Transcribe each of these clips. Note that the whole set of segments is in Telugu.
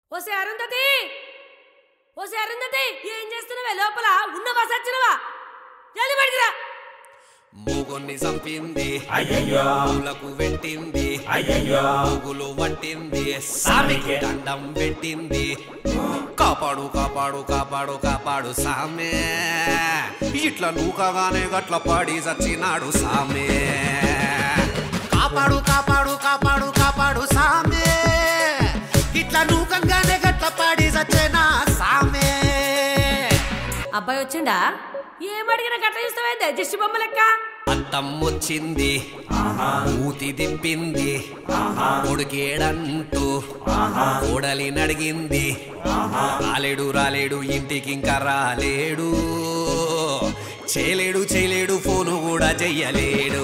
ఓసే అరుంధతి ఓసే అరుంధతి ఏం చేస్తున్నావే లోపల ఉన్నవా సచ్చినవా జల్ది బయటికిరా మూగొన్ని చంపింది అయ్యయ్యో పూలకు వెట్టింది అయ్యయ్యో పువ్వులు వట్టింది సామికి. దండం పెట్టింది కాపాడు కాపాడు కాపాడు కాపాడు సామే ఇట్లా నూకగానే గట్ల పాడి చచ్చినాడు సామే కాపాడు కాపాడు కాపాడు కాపాడు సామే ఇట్లా నూకంగానే గట్ల పాడి చచ్చేనా సామే అబ్బాయి వచ్చిండా ఏమడిగినా గట్ల చూస్తావేందే దిష్టి బొమ్మ లెక్క అత్తం వచ్చింది మూతి దింపింది కొడుకేడంటూ కోడలి నడిగింది రాలేడు రాలేడు ఇంటికి ఇంకా రాలేడు చేయలేడు చేయలేడు ఫోను కూడా చెయ్యలేడు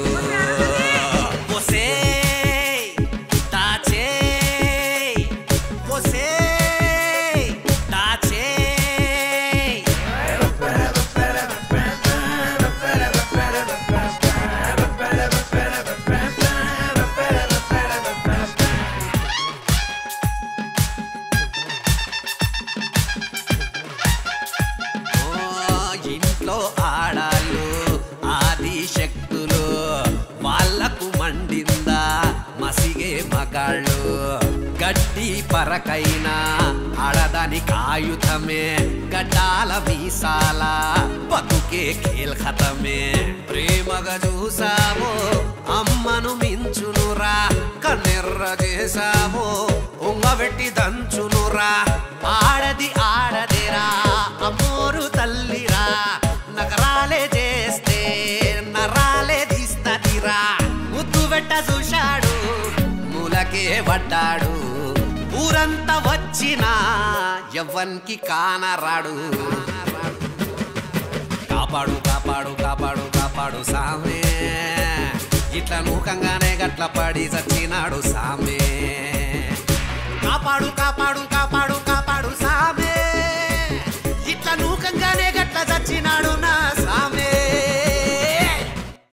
ఒసేయ్, దాచేయ్, ఒసేయ్, దాచేయ్. ఓ, ఇంట్లో ఆడాళ్ళు ఆది శక్తులు వాళ్ళకు మండిందా మసిగే మగాళ్ళు గడ్డి పరకైనా ఆడదాని కాయుధమే గడ్డాల మీసాల బతుకే ఖేల్ఖతమే ప్రేమగా చూసావో అమ్మను మించునురా కన్నెర్ర చేసావో ఉంగబెట్టి దంచునురా ఆడది ఆడదిరా అమ్మోరు తల్లిరా నగరాలే చేస్తే నరాలే తీస్తదిరా ముద్దు పెట్ట చూశాడు మూలకే పడ్డాడు ఊరంతా వచ్చినా ఎవ్వనికి కానరాడు కాపాడు కాపాడు కాపాడు కాపాడు సామే ఇట్లా నూకంగానే గట్ల పడి చచ్చి